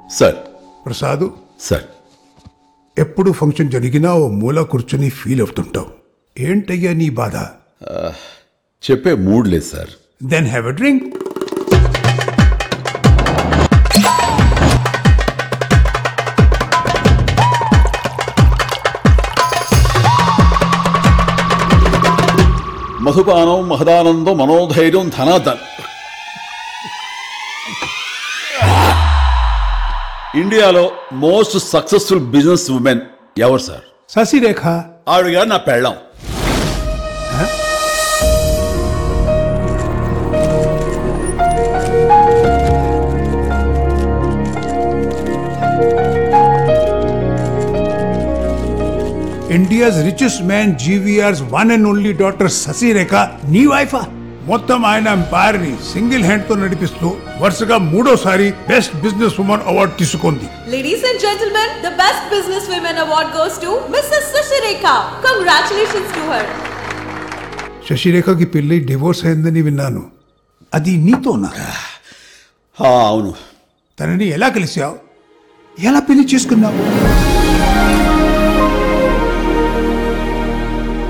Sir Prasad sir ఎప్పుడు function జరిగినా ఓ మూల కూర్చొని ఫీల్ అవుతుంటావు ఏంటయ్యా నీ బాధ చెప్పే మూడ్ లేదు sir then have a drink మధుపానం మహదానందం మనోధైర్యం ధనాధన్ ఇండియాలో మోస్ట్ సక్సెస్ఫుల్ బిజినెస్ ఉమెన్ ఎవరు సార్ శశిరేఖ ఆవిడగా నా పెళ్ళాం India's richest man GVR's one and only daughter Sasirekha నీ వైఫా మొత్తం ఆయన ఎంపైర్ ని సింగిల్ హ్యాండ్ తో నడిపిస్తూ వరుసగా మూడోసారి బెస్ట్ బిజినెస్ ఉమెన్ అవార్డు తీసుకుంది Ladies and gentlemen, the Best Business Women Award goes to Mrs. Sashireka. Congratulations to her. శశిరేఖకి పెళ్లి డివోర్స్ అయిందని విన్నాను అది నీతోనా ఆ, అవును తనని ఎలా కలిసావు ఎలా పెళ్లి చేసుకున్నావు